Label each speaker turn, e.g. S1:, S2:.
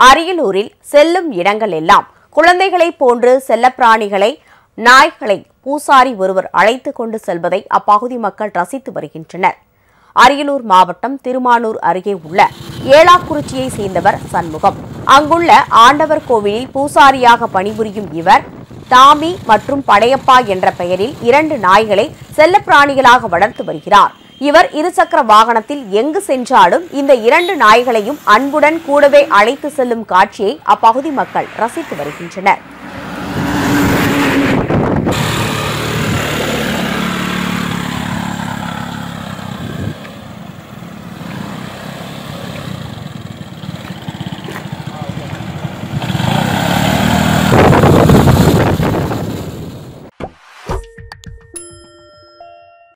S1: அரியலூரில் செல்லும் இடங்கள் எல்லாம் குழந்தைகளைப் போன்று செல்லப்பிராணிகளை நாய்களை பூசாரி ஒருவர் அழைத்து கொண்டு செல்வதை அப்பகுதி மக்கள் ரசித்து வருகின்றனர் அரியலூர் மாவட்டம் திருமானூர் அருகே உள்ள ஏலாக்குறிச்சியை சேர்ந்தவர் சண்முகம் அங்குள்ள ஆண்டவர் கோவிலில் பூசாரியாக பணிபுரியும் இவர் டாமி மற்றும் படையப்பா என்ற பெயரில் இரண்டு நாய்களை செல்லப்பிராணிகளாக வளர்த்து வருகிறார் இவர் இருசக்கர வாகனத்தில் எங்கு சென்றாலும் இந்த இரண்டு நாய்களையும் அன்புடன் கூடவே அழைத்து செல்லும் காட்சியை அப்பகுதி மக்கள் ரசித்து வருகின்றனர்